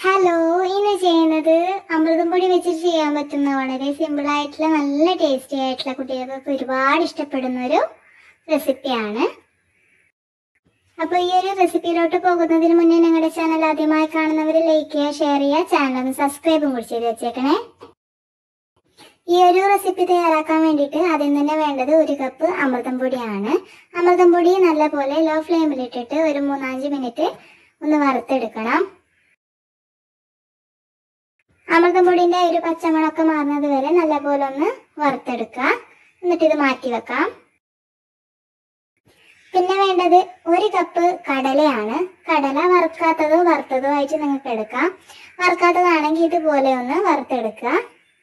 hello ഇന്ന് ചെയ്യുന്നത് അമൃതം പൊടി വെച്ചിട്ട് ചെയ്യാൻ പറ്റുന്ന വളരെ സിമ്പിൾ ആയിട്ടുള്ള നല്ല ടേസ്റ്റി ആയിട്ടുള്ള കുട്ടികൾക്കൊക്കെ ഒരുപാട് ഇഷ്ടപ്പെടുന്ന ഒരു റെസിപ്പിയാണ് അപ്പോൾ ഈ ഒരു റെസിപ്പിയിലോട്ട് പോകുന്നതിന് മുന്നേ ഞങ്ങളുടെ ചാനൽ ആദ്യമായി കാണുന്നവർ ലൈക്ക് ചെയ്യുക ഷെയർ ചെയ്യുക ചാനൽ ഒന്ന് സബ്സ്ക്രൈബും കൂടി ചെയ്ത് വെച്ചേക്കണേ ഈ ഒരു റെസിപ്പി തയ്യാറാക്കാൻ വേണ്ടിയിട്ട് ആദ്യം തന്നെ വേണ്ടത് ഒരു കപ്പ് അമൃതം പൊടിയാണ് അമൃതം പൊടി നല്ലപോലെ ലോ ഫ്ലെയിമിലിട്ടിട്ട് ഒരു മൂന്നാഞ്ച് മിനിറ്റ് ഒന്ന് വറുത്തെടുക്കണം അമൃതം പൊടിന്റെ ഒരു പച്ചമണമൊക്കെ മാറുന്നത് വരെ നല്ലപോലെ ഒന്ന് വറുത്തെടുക്കുക എന്നിട്ട് ഇത് മാറ്റി വെക്കാം പിന്നെ വേണ്ടത് ഒരു കപ്പ് കടലയാണ് കടല വറുക്കാത്തതോ വറുത്തതോ ആയിട്ട് നിങ്ങൾക്ക് എടുക്കാം വറുക്കാത്തതാണെങ്കിൽ ഇതുപോലെ ഒന്ന് വറുത്തെടുക്കുക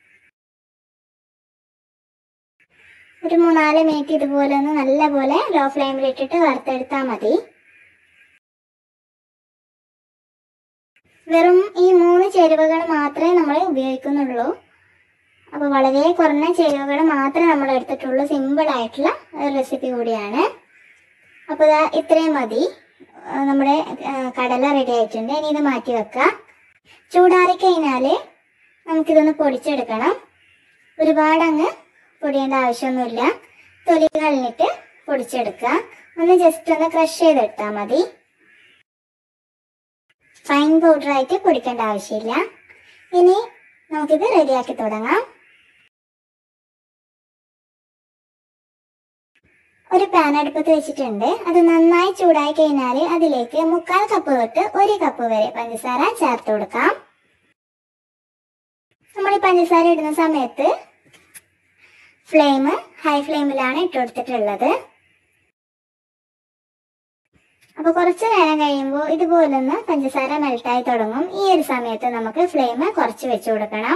ഒരു മൂന്നാല് മിനിറ്റ് ഇതുപോലെ ഒന്ന് നല്ലപോലെ ലോ ഫ്ലെയിമിൽ ഇട്ടിട്ട് വറുത്തെടുത്താൽ മതി വെറും ഈ മൂന്ന് ചേരുവകൾ മാത്രമേ നമ്മൾ ഉപയോഗിക്കുന്നുള്ളൂ അപ്പോൾ വളരെ കുറഞ്ഞ ചേരുവകൾ മാത്രമേ നമ്മൾ എടുത്തിട്ടുള്ളൂ സിമ്പിൾ ആയിട്ടുള്ള ഒരു റെസിപ്പി കൂടിയാണ് അപ്പോൾ ഇതാ ഇത്രയും മതി ആ, നമ്മുടെ ആ, കടല റെഡി ആയിട്ടുണ്ട് ഇനി ഇത് മാറ്റി വെക്കുക ചൂടാറി കഴിഞ്ഞാൽ നമുക്കിതൊന്ന് പൊടിച്ചെടുക്കണം ഒരുപാട് അങ്ങ് പൊടിയേണ്ട ആവശ്യമൊന്നുമില്ല തൊലി കളഞ്ഞിട്ട് പൊടിച്ചെടുക്കുക ഒന്ന് ജസ്റ്റ് ഒന്ന് ക്രഷ് ചെയ്തെടുത്താൽ മതി ഫൈൻ പൗഡർ ആയിട്ട് പൊടിക്കേണ്ട ആവശ്യമില്ല ഇനി നമുക്കിത് റെഡിയാക്കി തുടങ്ങാം ഒരു പാൻ അടുപ്പത്ത് വെച്ചിട്ടുണ്ട് അത് നന്നായി ചൂടായി കഴിഞ്ഞാൽ അതിലേക്ക് മുക്കാൽ കപ്പ് തൊട്ട് ഒരു കപ്പ് വരെ പഞ്ചസാര ചേർത്ത് കൊടുക്കാം നമ്മൾ ഈ പഞ്ചസാര ഇടുന്ന സമയത്ത് ഫ്ലെയിം ഹൈ ഫ്ലെയിമിലാണ് ഇട്ട് കൊടുത്തിട്ടുള്ളത് അപ്പോൾ കുറച്ച് നേരം കഴിയുമ്പോൾ ഇതുപോലൊന്ന് പഞ്ചസാര മെൽട്ടായി തുടങ്ങും ഈ ഒരു സമയത്ത് നമുക്ക് ഫ്ലെയിം കുറച്ച് വെച്ച് കൊടുക്കണം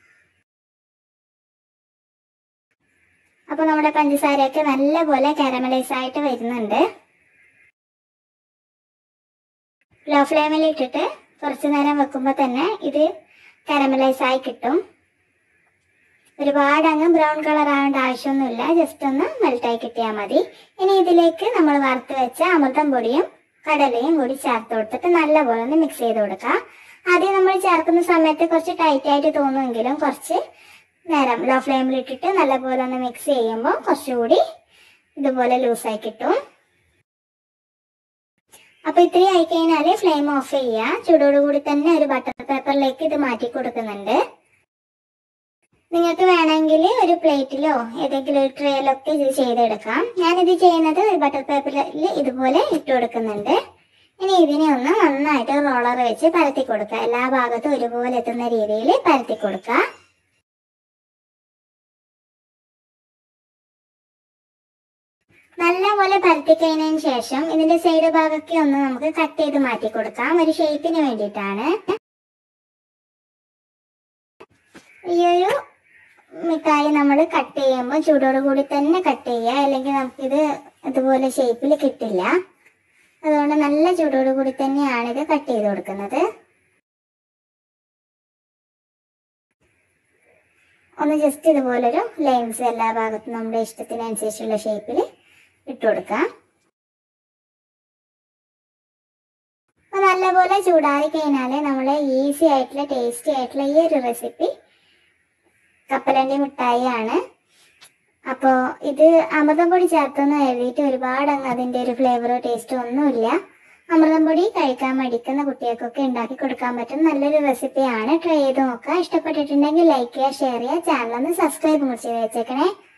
അപ്പോൾ നമ്മുടെ പഞ്ചസാരയൊക്കെ നല്ലപോലെ കാരമലൈസ് ആയിട്ട് വരുന്നുണ്ട് ലോ ഫ്ലെയിമിൽ ഇട്ടിട്ട് കുറച്ച് നേരം വെക്കുമ്പോൾ തന്നെ ഇത് കാരമലൈസ് ആയി കിട്ടും ഒരുപാട് അങ്ങ് ബ്രൗൺ കളർ ആവേണ്ട ആവശ്യമൊന്നുമില്ല ജസ്റ്റ് ഒന്ന് മെൽട്ടായി കിട്ടിയാൽ മതി ഇനി ഇതിലേക്ക് നമ്മൾ വറുത്ത് വെച്ച അമൃതം പൊടിയും കടലയും കൂടി ചേർത്ത് കൊടുത്തിട്ട് നല്ലപോലെ ഒന്ന് മിക്സ് ചെയ്ത് കൊടുക്കുക ആദ്യം നമ്മൾ ചേർക്കുന്ന സമയത്ത് കുറച്ച് ടൈറ്റ് ആയിട്ട് തോന്നുമെങ്കിലും കുറച്ച് നേരം ലോ ഫ്ലെയിമിൽ ഇട്ടിട്ട് നല്ലപോലെ ഒന്ന് മിക്സ് ചെയ്യുമ്പോൾ കുറച്ചുകൂടി ഇതുപോലെ ലൂസായി കിട്ടും അപ്പോൾ ഇത്രയും ആയി കഴിഞ്ഞാൽ ഫ്ലെയിം ഓഫ് ചെയ്യുക ചൂടോടുകൂടി തന്നെ ഒരു ബട്ടർ പേപ്പറിലേക്ക് ഇത് മാറ്റി കൊടുക്കുന്നുണ്ട് നിങ്ങൾക്ക് വേണമെങ്കിൽ ഒരു പ്ലേറ്റിലോ ഏതെങ്കിലും ഒരു ട്രേയിലൊക്കെ ഇത് ചെയ്തെടുക്കാം ഞാനിത് ചെയ്യുന്നത് ഒരു ബട്ടർ പേപ്പറിൽ ഇതുപോലെ ഇട്ട് കൊടുക്കുന്നുണ്ട് ഇനി ഇതിനെ ഒന്ന് നന്നായിട്ട് റോളർ വെച്ച് പരത്തി കൊടുക്കുക എല്ലാ ഭാഗത്തും ഒരുപോലെ എത്തുന്ന രീതിയിൽ പരത്തി കൊടുക്കുക നല്ലപോലെ പരത്തി കഴിഞ്ഞതിന് ശേഷം ഇതിന്റെ സൈഡ് ഭാഗമൊക്കെ ഒന്ന് നമുക്ക് കട്ട് ചെയ്ത് മാറ്റി കൊടുക്കാം ഒരു ഷേപ്പിന് വേണ്ടിയിട്ടാണ് ഈ ഒരു മിഠായി നമ്മൾ കട്ട് ചെയ്യുമ്പോൾ ചൂടോട് കൂടി തന്നെ കട്ട് ചെയ്യുക അല്ലെങ്കിൽ നമുക്കിത് ഇതുപോലെ ഷേപ്പിൽ കിട്ടില്ല അതുകൊണ്ട് നല്ല ചൂടോട് കൂടി തന്നെയാണ് ഇത് കട്ട് ചെയ്ത് കൊടുക്കുന്നത് ഒന്ന് ജസ്റ്റ് ഇതുപോലൊരു ലൈൻസ് എല്ലാ ഭാഗത്തും നമ്മുടെ ഇഷ്ടത്തിനനുസരിച്ചുള്ള ഷേപ്പിൽ ഇട്ട് കൊടുക്കാം അപ്പോൾ നല്ലപോലെ ചൂടാറി കഴിഞ്ഞാൽ നമ്മൾ ഈസി ആയിട്ടുള്ള ടേസ്റ്റി ആയിട്ടുള്ള ഈ ഒരു റെസിപ്പി കപ്പലണ്ടി മിഠായിയാണ് അപ്പോൾ ഇത് അമൃതം പൊടി ചേർത്തെന്ന് എഴുതിയിട്ട് ഒരുപാട് അങ്ങ് അതിൻ്റെ ഒരു ഫ്ലേവറോ ടേസ്റ്റോ ഒന്നുമില്ല അമൃതം പൊടി കഴിക്കാൻ മടിക്കുന്ന കുട്ടികൾക്കൊക്കെ ഉണ്ടാക്കി കൊടുക്കാൻ പറ്റും നല്ലൊരു റെസിപ്പിയാണ് ട്രൈ ചെയ്ത് നോക്കുക ഇഷ്ടപ്പെട്ടിട്ടുണ്ടെങ്കിൽ ലൈക്ക് ചെയ്യുക ഷെയർ ചെയ്യുക ചാനൽ ഒന്ന് സബ്സ്ക്രൈബ് കൂടി ചെയ്ത് വെച്ചേക്കണേ